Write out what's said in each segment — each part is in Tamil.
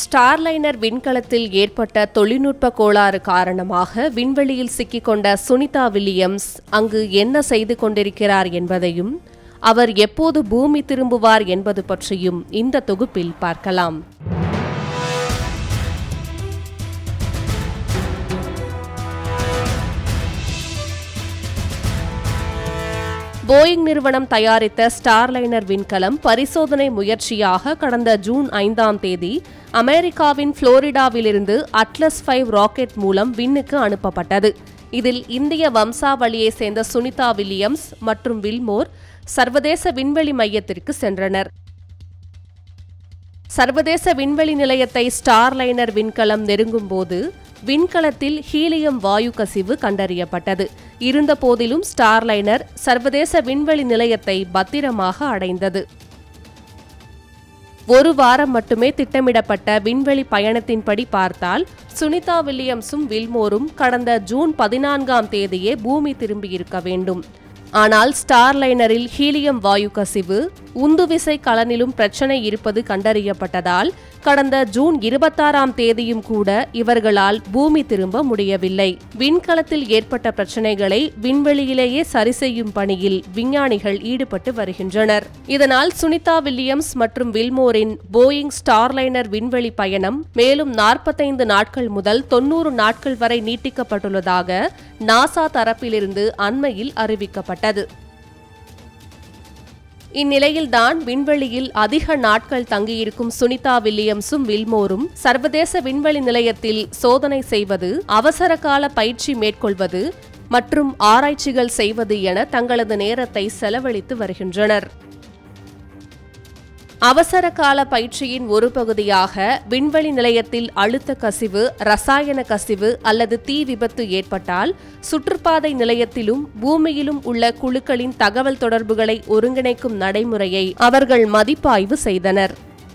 ஸ்டார்லைனர் விண்கலத்தில் ஏற்பட்ட தொழில்நுட்ப கோளாறு காரணமாக விண்வெளியில் சிக்கிக்கொண்ட சுனிதா வில்லியம்ஸ் அங்கு என்ன செய்து கொண்டிருக்கிறார் என்பதையும் அவர் எப்போது பூமி திரும்புவார் என்பது பற்றியும் இந்த தொகுப்பில் பார்க்கலாம் போயிங் நிறுவனம் தயாரித்த ஸ்டார்லைனர் விண்கலம் பரிசோதனை முயற்சியாக கடந்த ஜூன் ஐந்தாம் தேதி அமெரிக்காவின் புளோரிடாவிலிருந்து அட்லஸ் ஃபைவ் ராக்கெட் மூலம் விண்ணுக்கு அனுப்பப்பட்டது இதில் இந்திய வம்சாவளியை சேர்ந்த சுனிதா வில்லியம்ஸ் மற்றும் வில்மோர் சர்வதேச விண்வெளி மையத்திற்கு சென்றனர் சர்வதேச விண்வெளி நிலையத்தை ஸ்டார்லைனர் விண்கலம் நெருங்கும்போது விண்கலத்தில் ஹீலியம் வாயு கசிவு கண்டறியப்பட்டது இருந்தபோதிலும் ஸ்டார்லைனர் சர்வதேச விண்வெளி நிலையத்தை பத்திரமாக அடைந்தது ஒரு வாரம் மட்டுமே திட்டமிடப்பட்ட விண்வெளி பயணத்தின்படி பார்த்தால் சுனிதா வில்லியம்ஸும் வில்மோரும் கடந்த ஜூன் பதினான்காம் தேதியே பூமி திரும்பியிருக்க வேண்டும் ஆனால் ஸ்டார்லைனரில் ஹீலியம் வாயு கசிவு உந்துவிசை கலனிலும் பிரச்சனை இருப்பது கண்டறியப்பட்டதால் கடந்த ஜூன் இருபத்தாறாம் தேதியும் கூட இவர்களால் பூமி திரும்ப முடியவில்லை விண்கலத்தில் ஏற்பட்ட பிரச்சனைகளை விண்வெளியிலேயே சரி செய்யும் பணியில் விஞ்ஞானிகள் ஈடுபட்டு வருகின்றனர் இதனால் சுனிதா வில்லியம்ஸ் மற்றும் வில்மோரின் போயிங் ஸ்டார்லைனர் விண்வெளி பயணம் மேலும் நாற்பத்தைந்து நாட்கள் முதல் தொன்னூறு நாட்கள் வரை நீட்டிக்கப்பட்டுள்ளதாக நாசா தரப்பிலிருந்து அண்மையில் அறிவிக்கப்பட்டது இந்நிலையில்தான் விண்வெளியில் அதிக நாட்கள் தங்கியிருக்கும் சுனிதா வில்லியம்ஸும் வில்மோரும் சர்வதேச விண்வெளி நிலையத்தில் சோதனை செய்வது அவசர கால பயிற்சி மேற்கொள்வது மற்றும் ஆராய்ச்சிகள் செய்வது என தங்களது நேரத்தை செலவழித்து வருகின்றனர் அவசர கால பயிற்சியின் ஒரு பகுதியாக விண்வெளி நிலையத்தில் அழுத்த கசிவு ரசாயன கசிவு அல்லது தீ விபத்து ஏற்பட்டால் சுற்றுப்பாதை நிலையத்திலும் பூமியிலும் உள்ள குழுக்களின் தகவல் தொடர்புகளை ஒருங்கிணைக்கும் நடைமுறையை அவர்கள் மதிப்பாய்வு செய்தனர்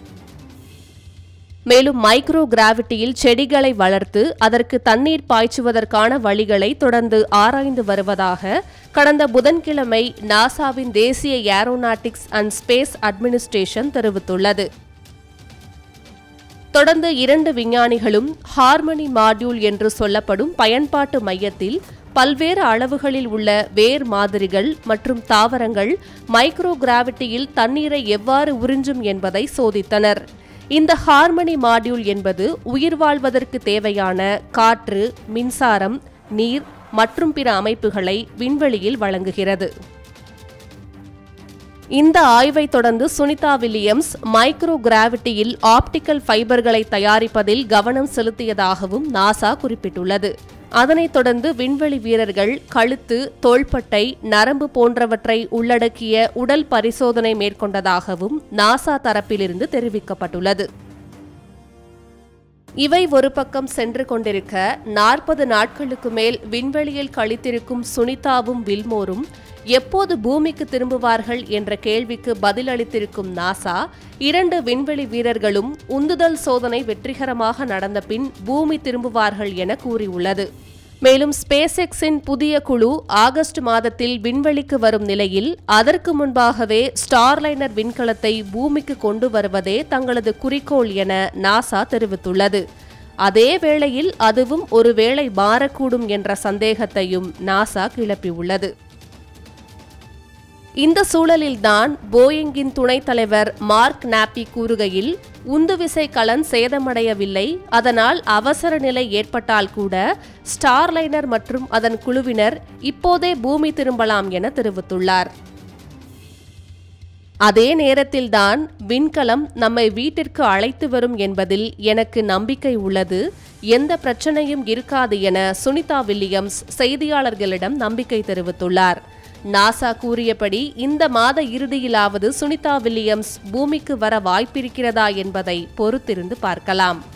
மேலும் மைக்ரோ கிராவிட்டியில் செடிகளை வளர்த்து அதற்கு தண்ணீர் பாய்ச்சுவதற்கான வழிகளை தொடர்ந்து ஆராய்ந்து வருவதாக கடந்த புதன்கிழமை நாசாவின் தேசிய ஏரோநாட்டிக்ஸ் அண்ட் ஸ்பேஸ் அட்மினிஸ்ட்ரேஷன் தெரிவித்துள்ளது தொடர்ந்து இரண்டு விஞ்ஞானிகளும் ஹார்மனி மாடியூல் என்று சொல்லப்படும் பயன்பாட்டு மையத்தில் பல்வேறு அளவுகளில் உள்ள வேர் மாதிரிகள் மற்றும் தாவரங்கள் மைக்ரோ கிராவிட்டியில் தண்ணீரை எவ்வாறு உறிஞ்சும் என்பதை சோதித்தனர் இந்த ஹார்மனி மாடியூல் என்பது உயிர் வாழ்வதற்கு தேவையான காற்று மின்சாரம் நீர் மற்றும் பிற அமைப்புகளை விண்வெளியில் வழங்குகிறது இந்த ஆய்வை தொடர்ந்து சுனிதா வில்லியம்ஸ் மைக்ரோ கிராவிட்டியில் ஆப்டிக்கல் ஃபைபர்களை தயாரிப்பதில் கவனம் செலுத்தியதாகவும் நாசா குறிப்பிட்டுள்ளது அதனைத் தொடர்ந்து விண்வெளி வீரர்கள் கழுத்து தோள்பட்டை நரம்பு போன்றவற்றை உள்ளடக்கிய உடல் பரிசோதனை மேற்கொண்டதாகவும் நாசா தரப்பிலிருந்து தெரிவிக்கப்பட்டுள்ளது இவை ஒரு பக்கம் சென்று கொண்டிருக்க நாற்பது நாட்களுக்கு மேல் விண்வெளியில் கழித்திருக்கும் சுனிதாவும் வில்மோரும் எப்போது பூமிக்கு திரும்புவார்கள் என்ற கேள்விக்கு பதிலளித்திருக்கும் நாசா இரண்டு விண்வெளி வீரர்களும் உந்துதல் சோதனை வெற்றிகரமாக நடந்த பின் பூமி திரும்புவார்கள் என கூறியுள்ளது மேலும் ஸ்பேஸ் எக்ஸின் புதிய குழு ஆகஸ்ட் மாதத்தில் விண்வெளிக்கு வரும் நிலையில் அதற்கு முன்பாகவே ஸ்டார்லைனர் விண்கலத்தை பூமிக்கு கொண்டு வருவதே தங்களது குறிக்கோள் என நாசா தெரிவித்துள்ளது அதே வேளையில் அதுவும் ஒருவேளை மாறக்கூடும் என்ற சந்தேகத்தையும் நாசா கிளப்பியுள்ளது இந்த சூழலில்தான் போயிங்கின் துணைத் தலைவர் மார்க் நாப்பி கூறுகையில் உந்துவிசை கலன் சேதமடையவில்லை அதனால் அவசர நிலை ஏற்பட்டால் கூட ஸ்டார்லைனர் மற்றும் அதன் குழுவினர் இப்போதே பூமி திரும்பலாம் என தெரிவித்துள்ளார் அதே நேரத்தில்தான் விண்கலம் நம்மை வீட்டிற்கு அழைத்து வரும் என்பதில் எனக்கு நம்பிக்கை உள்ளது எந்த பிரச்சனையும் இருக்காது என சுனிதா வில்லியம்ஸ் செய்தியாளர்களிடம் நம்பிக்கை தெரிவித்துள்ளார் நாசா கூறியபடி இந்த மாத இறுதியிலாவது சுனிதா வில்லியம்ஸ் பூமிக்கு வர வாய்ப்பிருக்கிறதா என்பதை பொறுத்திருந்து பார்க்கலாம்